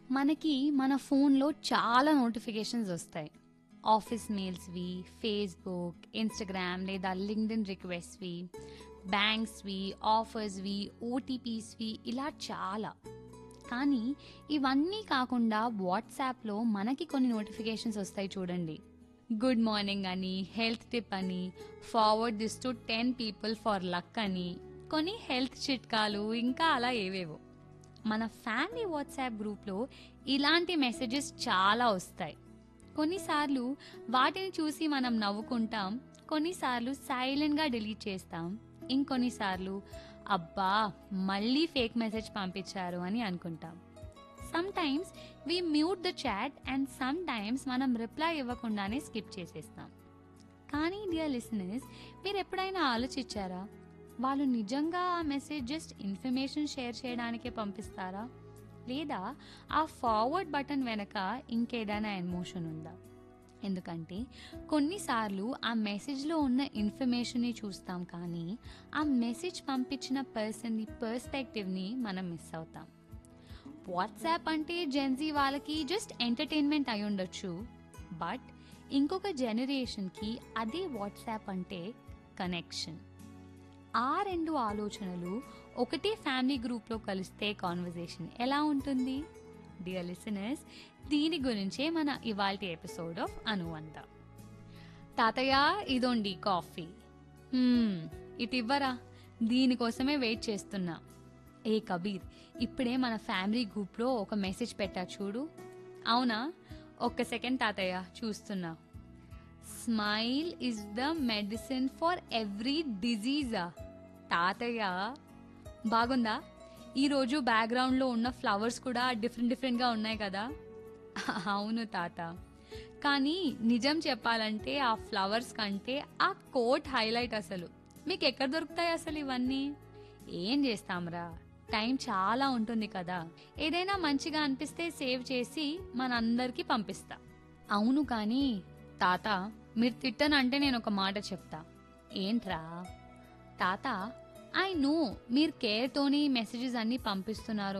మనకి మన ఫోన్లో చాలా నోటిఫికేషన్స్ వస్తాయి ఆఫీస్ మెయిల్స్వి ఫేస్బుక్ ఇన్స్టాగ్రామ్ లేదా లింక్డ్ఇన్ రిక్వెస్ట్వి బ్యాంక్స్వి ఆఫర్స్వి ఓటీపీస్వి ఇలా చాలా కానీ ఇవన్నీ కాకుండా వాట్సాప్లో మనకి కొన్ని నోటిఫికేషన్స్ వస్తాయి చూడండి గుడ్ మార్నింగ్ అని హెల్త్ టిప్ అని forward this to ten people for luck అని కొన్ని హెల్త్ చిట్కాలు ఇంకా అలా ఏవేవో మన ఫ్యామిలీ వాట్సాప్ గ్రూప్లో ఇలాంటి మెసేజెస్ చాలా వస్తాయి కొన్నిసార్లు వాటిని చూసి మనం నవ్వుకుంటాం కొన్నిసార్లు సైలెంట్గా డిలీట్ చేస్తాం ఇంకొన్నిసార్లు అబ్బా మళ్ళీ ఫేక్ మెసేజ్ పంపించారు అని అనుకుంటాం sometimes we mute the chat and sometimes మనం రిప్లై ఇవ్వకుండానే స్కిప్ చేసేస్తాం కానీ డియర్ లిసనర్స్ మీరు ఎప్పుడైనా ఆలోచించారా వాళ్ళు నిజంగా ఆ మెసేజ్ జస్ట్ ఇన్ఫర్మేషన్ షేర్ చేయడానికే పంపిస్తారా లేదా ఆ ఫార్వర్డ్ బటన్ వెనక ఇంకేదైనా ఎమోషన్ ఉందా ఎందుకంటే కొన్నిసార్లు ఆ మెసేజ్లో ఉన్న ఇన్ఫర్మేషన్ని చూస్తాం కానీ ఆ మెసేజ్ పంపించిన పర్సన్ని పర్స్పెక్టివ్ని మనం మిస్ అవుతాం వాట్సాప్ అంటే జెన్జీ వాళ్ళకి జస్ట్ ఎంటర్టైన్మెంట్ అయి ఉండొచ్చు బట్ ఇంకొక జనరేషన్కి అదే వాట్సాప్ అంటే కనెక్షన్ ఆ రెండు ఆలోచనలు ఒకటే ఫ్యామిలీ గ్రూప్లో కలిస్తే కాన్వర్జేషన్ ఎలా ఉంటుంది డియర్ లిసనర్స్ దీని గురించే మన ఇవాల్టి ఎపిసోడ్ ఆఫ్ అనువంత తాతయ్య ఇదోండి కాఫీ "మ్మ్, ఇటు ఇవ్వరా దీనికోసమే వెయిట్ చేస్తున్నా ఏ కబీర్ ఇప్పుడే మన ఫ్యామిలీ గ్రూప్లో ఒక మెసేజ్ పెట్టా చూడు అవునా ఒక్క సెకండ్ తాతయ్య చూస్తున్నా smile is the medicine for every డిజీజా తాతయ్య బాగుందా ఈరోజు బ్యాక్గ్రౌండ్లో ఉన్న ఫ్లవర్స్ కూడా డిఫరెంట్ డిఫరెంట్గా ఉన్నాయి కదా అవును తాత కానీ నిజం చెప్పాలంటే ఆ ఫ్లవర్స్ కంటే ఆ కోట్ హైలైట్ అసలు మీకు ఎక్కడ దొరుకుతాయి అసలు ఇవన్నీ ఏం చేస్తాంరా టైం చాలా ఉంటుంది కదా ఏదైనా మంచిగా అనిపిస్తే సేవ్ చేసి మనందరికీ పంపిస్తా అవును కానీ తాత మీరు తిట్టనంటే నేను ఒక మాట చెప్తా ఏంట్రా తాత ఐ నో మీరు కేర్తోని మెసేజెస్ అన్నీ పంపిస్తున్నారు